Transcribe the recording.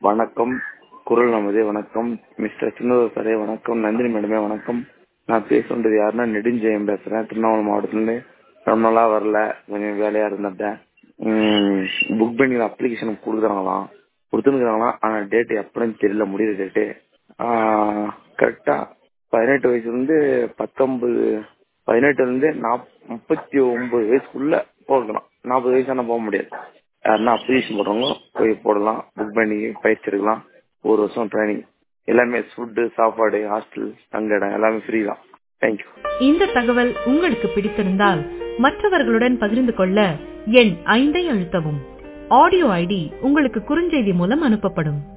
வணக்கம் குரல் நமதே வணக்கம் மிஸ்டர் சின்னதோ சாரே வணக்கம் நந்தினி மேடமே வணக்கம் நான் பேசுறது யாருன்னா நெடுஞ்செயம் பேசுறேன் திருவண்ணாமலை மாவட்டத்துலேருந்து ரொம்ப நாளா வரல கொஞ்சம் வேலையா இருந்துட்டேன் புக் பண்ணி அப்ளிகேஷன் கொடுக்குறாங்களாம் கொடுத்துருக்காங்களாம் ஆனா டேட் எப்படின்னு தெரியல முடியிற டேட்டு கரெக்டா பதினெட்டு வயசுல இருந்து பத்தொன்பது பதினெட்டுல இருந்து நாப் முப்பத்தி ஒன்பது வயசுக்குள்ள போகலாம் நாற்பது வயசான போக முடியாது யாருன்னா அப்ளிகேஷன் போடுறவங்க போய் போடலாம் புக் பண்ணி பயிற்சி எடுக்கலாம் ஒரு வருஷம் ட்ரைனிங் எல்லாமே ஃபுட்டு சாப்பாடு ஹாஸ்டல் தங்க இடம் எல்லாமே ஃப்ரீ தான் தேங்க்யூ இந்த தகவல் உங்களுக்கு பிடித்திருந்தால் மற்றவர்களுடன் பகிர்ந்து கொள்ள எண் ஐந்தை அழுத்தவும் ஆடியோ ஐடி உங்களுக்கு குறுஞ்செய்தி மூலம் அனுப்பப்படும்